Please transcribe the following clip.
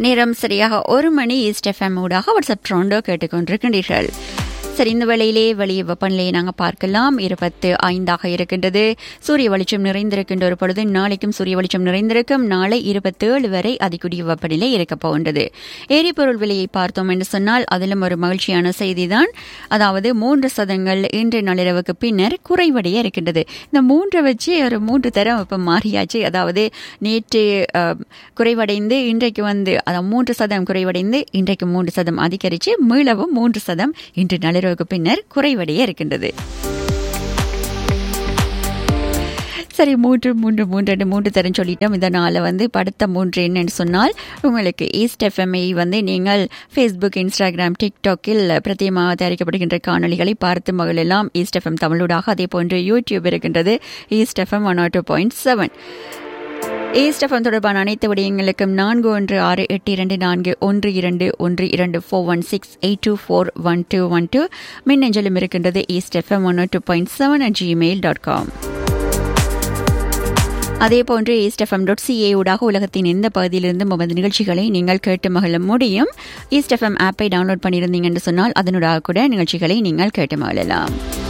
நேரம் சரியாக ஒரு மணி ஈஸ்ட் எஃப்எம் ஊடாக வாட்ஸ்அப் ட்ரோண்டோ கேட்டுக்கொண்டிருக்கின்றீர்கள் சரி இந்த வேளையிலே வெளியே வெப்பநிலையை நாங்கள் பார்க்கலாம் இருபத்து ஐந்தாக இருக்கின்றது சூரிய வெளிச்சம் நிறைந்திருக்கின்ற ஒரு பொழுது நாளைக்கும் சூரிய வெளிச்சம் நிறைந்திருக்கும் நாளை இருபத்தேழு வரை அதிகூடிய வெப்பநிலை இருக்கப் போகின்றது எரிபொருள் விலையை பார்த்தோம் என்று சொன்னால் அதிலும் ஒரு மகிழ்ச்சியான செய்திதான் அதாவது மூன்று சதங்கள் இன்று நள்ளிரவுக்கு பின்னர் குறைவடைய இருக்கின்றது இந்த மூன்றை வச்சு ஒரு மூன்று தரம் இப்போ மாறியாச்சு அதாவது நேற்று அஹ், குறைவடைந்து இன்றைக்கு வந்து அதாவது மூன்று சதம் குறைவடைந்து இன்றைக்கு மூன்று சதம் அதிகரித்து மீளவும் மூன்று சதம் இன்று நள்ளிரவுக்கு பின்னர் குறைவடைய இருக்கின்றது சரி மூன்று மூன்று மூன்று ரெண்டு மூன்று தரம் சொல்லிட்டோம் இதனால் வந்து படுத்த மூன்று என்னன்னு சொன்னால் உங்களுக்கு ஈஸ்ட் எஃப்எம்ஐ வந்து நீங்கள் ஃபேஸ்புக் இன்ஸ்டாகிராம் டிக்டாக்கில் பிரத்யேகமாக தயாரிக்கப்படுகின்ற காணொளிகளை பார்த்து மகளெல்லாம் ஈஸ்ட் எஃப்எம் தமிழூடாக அதே போன்று யூடியூப் இருக்கின்றது East FM one two point seven East FM தொடர்பான அனைத்து விடயங்களுக்கும் நான்கு ஒன்று ஆறு எட்டு இரண்டு நான்கு ஒன்று இரண்டு ஒன்று இரண்டு four one six eight two four one two one two மின்னஞ்சலும் இருக்கின்றது East FM one two point seven at Gmail dot com அதேபோன்று ஈஸ்ட் எஃப்எம் டாட் சிஏ ஊடாக உலகத்தின் எந்த பகுதியிலிருந்து நமது நிகழ்ச்சிகளை நீங்கள் கேட்டு மகிழ முடியும் ஈஸ்ட் எஃப்எம் ஆப்பை டவுன்லோட் பண்ணியிருந்தீங்க என்று சொன்னால் அதனூடாக கூட நிகழ்ச்சிகளை நீங்கள் கேட்டு மகிழலாம்